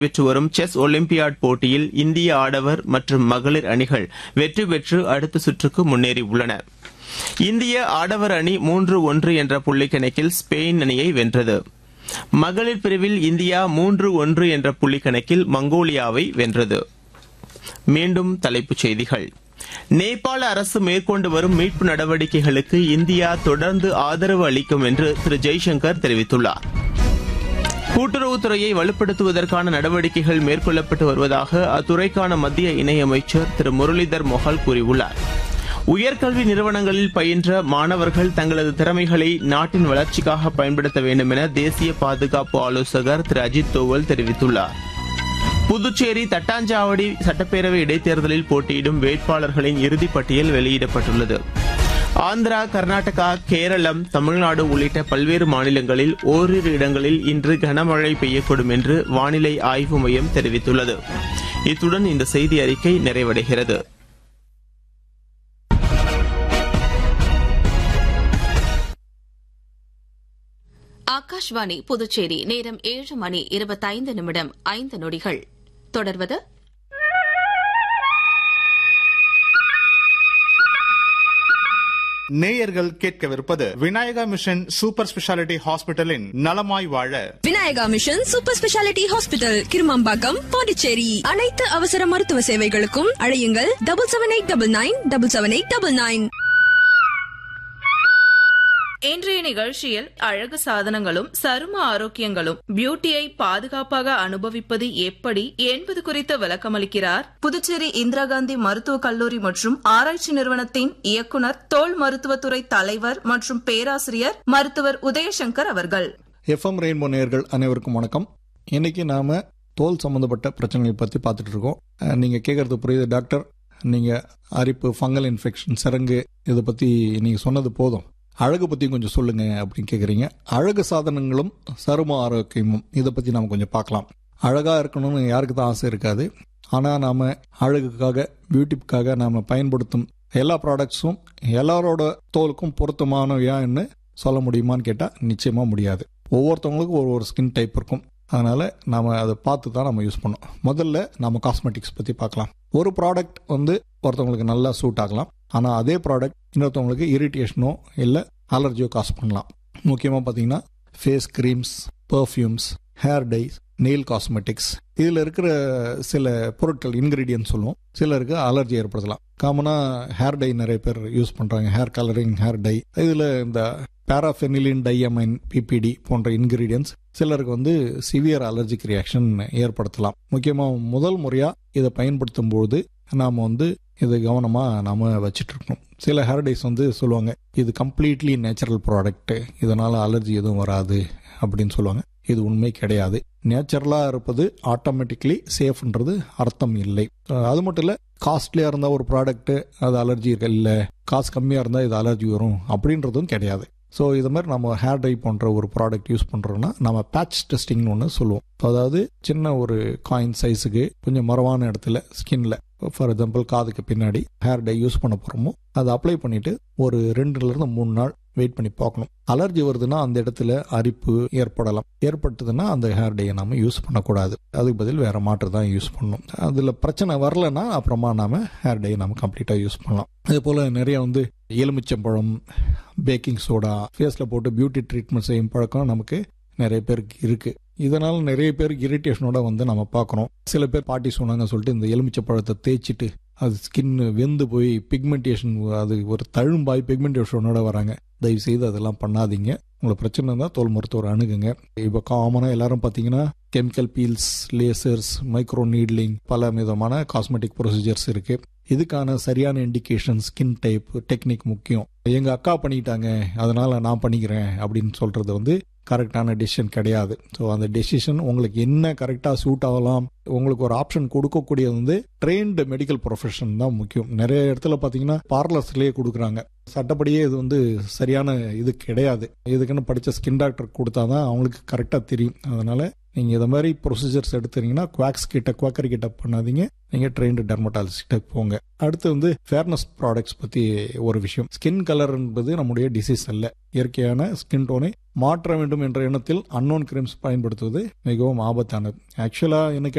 நடைபெற்று வரும் chess olympiad போட்டியில் இந்திய ஆடவர் மற்றும் மகளிர் அணிகள் வெற்றி பெற்று அடுத்த சுற்றுக்கு முன்னேறியுள்ளன இந்திய ஆடவர் அணி மூன்று ஒன்று என்ற புள்ளிக்கணக்கில் ஸ்பெயின் அணியை வென்றது மகளிர் பிரிவில் இந்தியா மூன்று ஒன்று என்ற புள்ளிக்கணக்கில் மங்கோலியாவை வென்றது மீண்டும் தலைப்புச் செய்திகள் நேபாள அரசு மேற்கொண்டு வரும் மீட்பு நடவடிக்கைகளுக்கு இந்தியா தொடர்ந்து ஆதரவு அளிக்கும் என்று திரு ஜெய்சங்கர் தெரிவித்துள்ளார் கூட்டுறவுத்துறையை வலுப்படுத்துவதற்கான நடவடிக்கைகள் மேற்கொள்ளப்பட்டு வருவதாக அத்துறைக்கான மத்திய இணையமைச்சர் திரு முரளிதர் மொஹால் கூறியுள்ளார் உயர்கல்வி நிறுவனங்களில் பயின்ற மாணவர்கள் தங்களது திறமைகளை நாட்டின் வளர்ச்சிக்காக பயன்படுத்த வேண்டும் என தேசிய பாதுகாப்பு ஆலோசகர் திரு அஜித் தோவல் தெரிவித்துள்ளார் புதுச்சேரி தட்டாஞ்சாவடி சட்டப்பேரவை இடைத்தேர்தலில் போட்டியிடும் வேட்பாளர்களின் இறுதிப் பட்டியல் வெளியிடப்பட்டுள்ளது ஆந்திரா கர்நாடகா கேரளம் தமிழ்நாடு உள்ளிட்ட பல்வேறு மாநிலங்களில் ஓரிரு இடங்களில் இன்று கனமழை பெய்யக்கூடும் என்று வானிலை ஆய்வு மையம் தெரிவித்துள்ளது இத்துடன் இந்த செய்தி அறிக்கை நிறைவடைகிறது ஆகாஷ்வாணி புதுச்சேரி நேரம் ஏழு மணி இருபத்தைந்து நிமிடம் ஐந்து நொடிகள் தொடர்வது நேயர்கள் கேட்கவிருப்பது விநாயகா மிஷன் சூப்பர் ஸ்பெஷாலிட்டி ஹாஸ்பிட்டலின் நலமாய் வாழ Vinayaka Mission super speciality hospital Kirumampakkam Pondicherry அனைத்து அவசர மருத்துவ சேவைகளுக்கும் அழையுங்கள் double seven eight double nine double seven eight double nine இன்றைய நிகழ்ச்சியில் அழகு சாதனங்களும் சரும ஆரோக்கியங்களும் பியூட்டியை பாதுகாப்பாக அனுபவிப்பது எப்படி என்பது குறித்து விளக்கமளிக்கிறார் புதுச்சேரி இந்திரா காந்தி மருத்துவக் கல்லூரி மற்றும் ஆராய்ச்சி நிறுவனத்தின் இயக்குனர் தோல் மருத்துவத்துறை தலைவர் மற்றும் பேராசிரியர் மருத்துவர் உதயசங்கர் அவர்கள் எஃப்எம் ரெயின்போ நேயர்கள் அனைவருக்கும் வணக்கம் இன்னைக்கு நாம தோல் சம்பந்தப்பட்ட பிரச்சனைகளை பத்தி பார்த்துட்டு இருக்கோம் அஹ், நீங்க கேட்கறது புரியுது டாக்டர் நீங்க அரிப்பு ஃபங்கல் இன்ஃபெக்ஷன் சரங்கு இதை பத்தி நீங்க சொன்னது போதும் அழகு பத்தி கொஞ்சம் சொல்லுங்க அப்படின்னு கேக்குறீங்க அழகு சாதனங்களும் சரும ஆரோக்கியமும் இதை பத்தி நாம கொஞ்சம் பார்க்கலாம் அழகா இருக்கணும்னு யாருக்கு தான் ஆசை இருக்காது ஆனா நாம அழகுக்காக பியூட்டிக்காக நாம பயன்படுத்தும் எல்லா ப்ராடக்ட்ஸும் எல்லாரோட தோலுக்கும் பொருத்தமானவையான்னு சொல்ல முடியுமான்னு கேட்டால் நிச்சயமாக முடியாது ஒவ்வொருத்தவங்களுக்கும் ஒரு ஒரு ஸ்கின் டைப் இருக்கும் அதனால நாம அதை பார்த்து தான் நம்ம யூஸ் பண்ணோம் முதல்ல நம்ம காஸ்மெட்டிக்ஸ் பற்றி பார்க்கலாம் ஒரு ப்ராடக்ட் வந்து ஒருத்தவங்களுக்கு நல்லா சூட் ஆகலாம் ஆனால் அதே ப்ராடக்ட் இன்னொருத்தவங்களுக்கு இரிட்டேஷனோ இல்லை அலர்ஜியோ காஸ் பண்ணலாம் முக்கியமாக பார்த்தீங்கன்னா face creams perfumes hair dyes nail cosmetics இதில் இருக்கிற சில பொருட்கள் இன்கிரீடியன்ட் சொல்லுவோம் சிலருக்கு அலர்ஜி ஏற்படுத்தலாம் காமனாக ஹேர் டை நிறைய பேர் யூஸ் பண்ணுறாங்க ஹேர் கலரிங் ஹேர் டை இதில் இந்த பேராஃபெனிலின் டையமைன் பிபிடி போன்ற இன்கிரீடியன்ஸ் சிலருக்கு வந்து சிவியர் அலர்ஜிக் ரியாக்ஷன் ஏற்படுத்தலாம் முக்கியமாக முதல் முறையாக இதை பயன்படுத்தும் போது நாம் வந்து இது கவனமாக நாம் வச்சுட்டு இருக்கணும் சில ஹேர் டைஸ் வந்து சொல்லுவாங்க இது கம்ப்ளீட்லி நேச்சுரல் ப்ராடக்ட் இதனால் அலர்ஜி எதுவும் வராது அப்படின்னு சொல்லுவாங்க இது உண்மை கிடையாது நேச்சுரலாக இருப்பது ஆட்டோமேட்டிக்லி சேஃப்ன்றது அர்த்தம் இல்லை அஹ் அது மட்டும் இல்லை காஸ்ட்லியாக இருந்தால் ஒரு ப்ராடக்ட் அது அலர்ஜி இல்லை காசு கம்மியாக இருந்தால் இது அலர்ஜி வரும் அப்படின்றதும் கிடையாது ஸோ இது மாதிரி நம்ம ஹேர் டை போன்ற ஒரு ப்ராடக்ட் யூஸ் பண்ணுறோம்னா நம்ம பேட்ச் டெஸ்டிங்னு ஒன்று சொல்லுவோம் அதாவது சின்ன ஒரு காயின் சைஸுக்கு கொஞ்சம் மரவான இடத்துல ஸ்கின்ல ஃபார் எக்ஸாம்பிள் காதுக்கு பின்னாடி ஹேர் டை யூஸ் பண்ண போகிறோமோ அதை அப்ளை பண்ணிட்டு ஒரு ரெண்டுலேருந்து மூணு நாள் வெயிட் பண்ணி பார்க்கணும் அலர்ஜி வருதுன்னா அந்த இடத்துல அரிப்பு ஏற்படலாம் ஏற்பட்டதுன்னா அந்த ஹேர் டையை நம்ம யூஸ் பண்ணக்கூடாது அதுக்கு பதில் வேற மாற்று தான் யூஸ் பண்ணணும் அதில் பிரச்சனை வரலன்னா அப்புறமா நாம ஹேர் டையை நம்ம கம்ப்ளீட்டாக யூஸ் பண்ணலாம் அதே போல் நிறைய வந்து எலுமிச்சம்பழம் பேக்கிங் சோடா ஃபேஸில் போட்டு பியூட்டி ட்ரீட்மெண்ட் செய்யும் பழக்கம் நமக்கு நிறைய பேருக்கு இருக்கு இதனால நிறைய பேருக்கு இரிட்டேஷனோட வந்து நம்ம பார்க்குறோம் சில பேர் பாட்டி சொன்னாங்க சொல்லிட்டு இந்த எலுமிச்சை பழத்தை தேய்ச்சிட்டு அது ஸ்கின் வெந்து போய் பிக்மெண்டேஷன் அது ஒரு தழும்பாய் பிக்மெண்டேஷனோட வராங்க தயவு செய்து அதெல்லாம் பண்ணாதீங்க உங்களுக்கு பிரச்சனை இருந்தால் தோல் மருத்துவர் அணுகுங்க இப்போ காமனாக எல்லாரும் பார்த்தீங்கன்னா chemical peels lasers micro needling பல விதமான காஸ்மெட்டிக் ப்ரொசீஜர்ஸ் இருக்கு இதுக்கான சரியான இண்டிகேஷன் ஸ்கின் டைப் டெக்னிக் முக்கியம் எங்க அக்கா பண்ணிட்டாங்க அதனால நான் பண்ணிக்கிறேன் அப்படின்னு சொல்றது வந்து கரெக்டான டெசிஷன் கிடையாது ஸோ அந்த டெசிஷன் உங்களுக்கு என்ன கரெக்டாக சூட் ஆகலாம் உங்களுக்கு ஒரு ஆப்ஷன் கொடுக்கக்கூடியது வந்து ட்ரெயின்டு மெடிக்கல் ப்ரொஃபஷன் தான் முக்கியம் நிறைய இடத்துல பார்த்தீங்கன்னா பார்லர்ஸ்லேயே கொடுக்குறாங்க சட்டப்படியே இது வந்து சரியான இது கிடையாது இதுக்குன்னு படித்த ஸ்கின் டாக்டர் கொடுத்தா தான் அவங்களுக்கு கரெக்டாக தெரியும் அதனால நீங்கள் இதை மாதிரி ப்ரொசீஜர்ஸ் எடுத்துறீங்கன்னா குவாக்ஸ் கிட்ட குவாக்கரி கிட்ட பண்ணாதீங்க நீங்கள் ட்ரெயின்டு டெர்மட்டாலஜிஸ்ட போங்க அடுத்து வந்து ஃபேர்னஸ் ப்ராடக்ட்ஸ் பற்றி ஒரு விஷயம் ஸ்கின் கலர் என்பது நம்முடைய டிசீஸ் அல்ல இயற்கையான ஸ்கின் டோனை மாற்ற வேண்டும் என்ற எண்ணத்தில் அன்னோன் கிரீம்ஸ் பயன்படுத்துவது மிகவும் ஆபத்தானது ஆக்சுவலாக என்ன